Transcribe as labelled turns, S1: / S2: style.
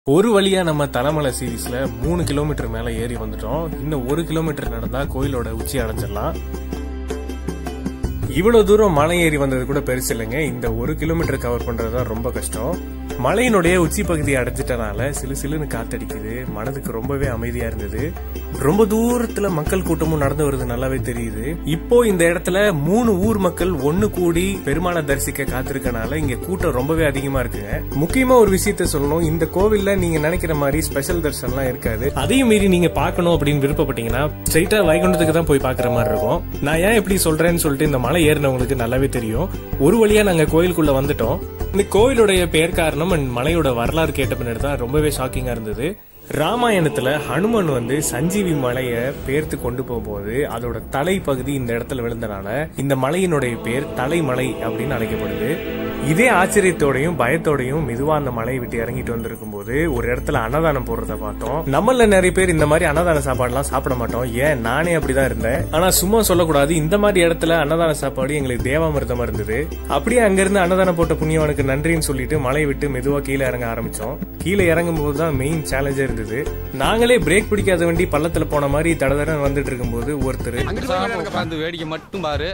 S1: ஒரு வழியா நம்ம தலைமலை சீரீஸ்ல மூணு கிலோமீட்டர் மேல ஏறி வந்துட்டோம் இன்னும் ஒரு கிலோமீட்டர் நடந்தா கோயிலோட உச்சி அடைஞ்சிடலாம் இவ்வளவு தூரம் மலை ஏறி வந்தது கூட பெருசு இல்லைங்க இந்த ஒரு கிலோமீட்டர் கவர் பண்றது தான் ரொம்ப கஷ்டம் மலையினுடைய உச்சி பகுதியை அடைஞ்சிட்டனால சிலு சிலுன்னு காத்தடிக்குது மனதுக்கு ரொம்பவே அமைதியா இருந்தது ரொம்ப தூரத்துல மக்கள் கூட்டமும் நடந்து வருது நல்லாவே தெரியுது இப்போ இந்த இடத்துல மூணு ஊர் மக்கள் ஒண்ணு கூடி பெருமாளை தரிசிக்க காத்திருக்கனால இங்க கூட்டம் ரொம்பவே அதிகமா இருக்குங்க முக்கியமா ஒரு விஷயத்த சொல்லணும் இந்த கோவில்ல நீங்க நினைக்கிற மாதிரி ஸ்பெஷல் தரிசனம்லாம் இருக்காது அதையும் மீறி நீங்க பார்க்கணும் அப்படின்னு விருப்பப்பட்டீங்கன்னா ஸ்ட்ரைட்டா வைகுண்டத்துக்கு தான் போய் பாக்குற மாதிரி இருக்கும் நான் ஏன் இப்படி சொல்றேன்னு சொல்லிட்டு இந்த மலை ஏறினவங்களுக்கு நல்லாவே தெரியும் ஒரு வழியா நாங்க கோயிலுக்குள்ள வந்துட்டோம் இந்த கோயிலுடைய பெயர் காரணம் and மலையோட வரலாறு கேட்ட பின்னாடி தான் ரொம்பவே ஷாக்கிங்கா இருந்தது ராமாயணத்துல ஹனுமன் வந்து சஞ்சீவி மலைய பெயர்த்து கொண்டு போகும்போது அதோட தலைப்பகுதி இந்த இடத்துல விழுந்தனால இந்த மலையினுடைய பேர் தலைமலை அப்படின்னு அழைக்கப்படுது இதே ஆச்சரியத்தோடையும் பயத்தோடையும் மெதுவா அந்த மலையை விட்டு இறங்கிட்டு வந்திருக்கும் போது ஒரு இடத்துல அன்னதானம் போடுறத பார்த்தோம் நம்மள நிறைய பேர் இந்த மாதிரி அன்னதான சாப்பாடுலாம் சாப்பிட மாட்டோம் ஏன் நானே அப்படிதான் இருந்தேன் ஆனா சும்மா சொல்லக்கூடாது இந்த மாதிரி இடத்துல அன்னதான சாப்பாடு எங்களுக்கு தேவாமிர்தமா இருந்தது அப்படியே அங்கிருந்து அன்னதானம் போட்ட புண்ணியவனுக்கு நன்றின்னு சொல்லிட்டு மலையை விட்டு மெதுவா கீழே இறங்க ஆரம்பிச்சோம் கீழே இறங்கும் போது தான் மெயின் சேலஞ்சா இருந்தது நாங்களே பிரேக் பிடிக்காத வண்டி பள்ளத்துல போன மாதிரி தடதடன்னு வந்துட்டு இருக்கும்போது ஒருத்தர்
S2: அங்கிட்டு உட்காந்து வேடிக்கை மட்டும் பாரு